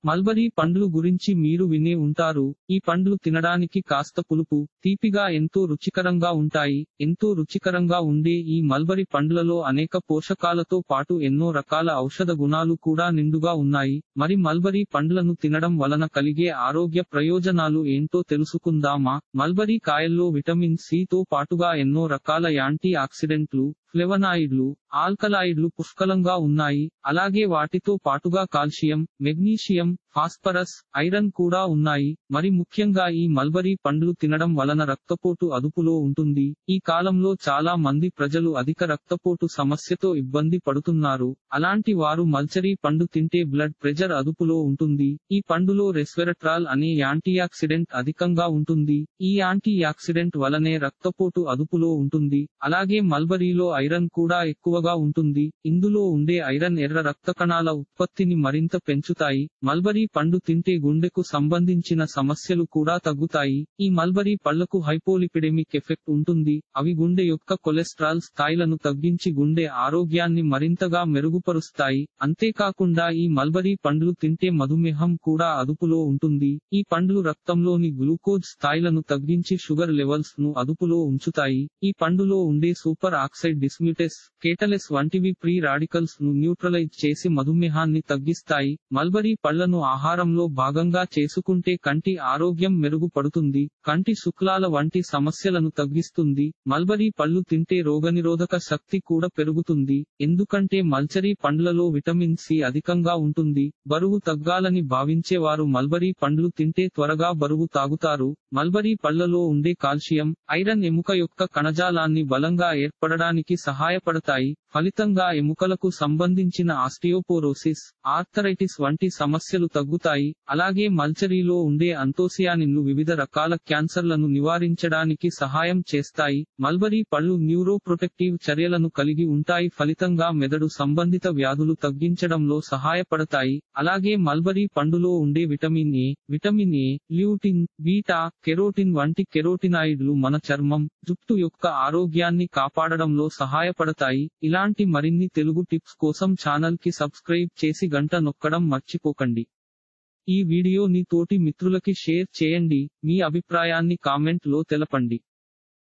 mulberry పండ్లు గురించి మీరు వినే ఉంటారు ఈ పండ్లు తినడానికి కాస్త పులుపు తీపిగా ఎంతో రుచికరంగా ఉంటాయి ఎంతో రుచికరంగా ఉండే ఈ మల్బరీ పండ్లలో అనేక పోషకాలతో పాటు ఎన్నో రకాల ఔషధ గుణాలు కూడా నిండుగా ఉన్నాయి మరి మల్బరీ పండ్లను తినడం వలన కలిగే ఆరోగ్య ప్రయోజనాలు ఏంటో తెలుసుకుందామా మల్బరీ కాయల్లో విటమిన్ సి తో పాటుగా ఎన్నో రకాల యాంటీ ఆక్సిడెంట్లు ఫ్లెవనాయిడ్లు ఆల్కలాయిడ్లు పుష్కలంగా ఉన్నాయి అలాగే వాటితో పాటుగా కాల్షియం మెగ్నీషియం ఫాస్ఫరస్ ఐరన్ కూడా ఉన్నాయి మరి ముఖ్యంగా ఈ మల్బరీ పండ్లు తినడం వలన రక్తపోటు అదుపులో ఉంటుంది ఈ కాలంలో చాలా మంది ప్రజలు అధిక రక్తపోటు సమస్యతో ఇబ్బంది పడుతున్నారు అలాంటి వారు మల్చరీ పండు తింటే బ్లడ్ ప్రెషర్ అదుపులో ఉంటుంది ఈ పండులో రెస్వెరట్రాల్ అనే యాంటీఆక్సిడెంట్ అధికంగా ఉంటుంది ఈ యాంటీఆక్సిడెంట్ వలనే రక్తపోటు అదుపులో ఉంటుంది అలాగే మల్బరీలో ఐరన్ కూడా ఎక్కువగా ఉంటుంది ఇందులో ఉండే ఐరన్ ఎర్ర రక్త కణాల ఉత్పత్తిని మరింత పెంచుతాయి మల్బరీ పండు తింటే గుండెకు సంబంధించిన సమస్యలు కూడా తగ్గుతాయి ఈ మల్బరీ పళ్లకు హైపోలిపిడెమిక్ ఎఫెక్ట్ ఉంటుంది అవి గుండె యొక్క కొలెస్ట్రాల్ స్థాయిలను తగ్గించి గుండె ఆరోగ్యాన్ని మరింతగా మెరుగుపరుస్తాయి అంతేకాకుండా ఈ మల్బరీ పండ్లు తింటే మధుమేహం కూడా అదుపులో ఉంటుంది ఈ పండ్లు రక్తంలోని గ్లూకోజ్ స్థాయిలను తగ్గించి షుగర్ లెవెల్స్ ను అదుపులో ఉంచుతాయి ఈ పండులో ఉండే సూపర్ ఆక్సైడ్ డిస్మ్యూటెస్ కేటలెస్ వంటివి ప్రీ రాడికల్స్ ను న్యూట్రలైజ్ చేసి మధుమేహాన్ని తగ్గిస్తాయి మల్బరీ పళ్లను ఆహారంలో భాగంగా చేసుకుంటే కంటి ఆరోగ్యం మెరుగుపడుతుంది కంటి శుక్లాల వంటి సమస్యలను తగ్గిస్తుంది మల్బరీ పళ్ళు తింటే రోగనిరోధక శక్తి కూడా పెరుగుతుంది ఎందుకంటే మల్చరీ పండ్లలో విటమిన్ సి అధికంగా ఉంటుంది బరువు తగ్గాలని భావించేవారు మల్బరీ పండ్లు తింటే త్వరగా బరువు తాగుతారు మల్బరీ పళ్లలో ఉండే కాల్షియం ఐరన్ ఎముక యొక్క కణజాలాన్ని బలంగా ఏర్పడడానికి సహాయపడతాయి ఫలితంగా ఎముకలకు సంబంధించిన ఆస్టియోపోరోసిస్ ఆర్థరైటిస్ వంటి సమస్యలు తగ్గుతాయి అలాగే మల్చరీలో ఉండే అంతోసియానిన్లు వివిధ రకాల క్యాన్సర్లను నివారించడానికి సహాయం చేస్తాయి మల్బరీ పళ్ళు న్యూరో ప్రొటెక్టివ్ చర్యలను కలిగి ఉంటాయి ఫలితంగా మెదడు సంబంధిత వ్యాధులు తగ్గించడంలో సహాయపడతాయి అలాగే మల్బరీ పండులో ఉండే vitamin A vitamin A lutein beta carotene వంటి కెరోటినాయిడ్లు మన చర్మం జుట్టు యొక్క ఆరోగ్యాన్ని కాపాడడంలో సహాయపడతాయి ఇలాంటి మరిన్ని తెలుగు టిప్స్ కోసం ఛానల్ కి సబ్స్క్రైబ్ చేసి గంట నొక్కడం మర్చిపోకండి ఈ వీడియోని తోటి మిత్రులకి షేర్ చేయండి మీ అభిప్రాయాన్ని కామెంట్ లో తెలపండి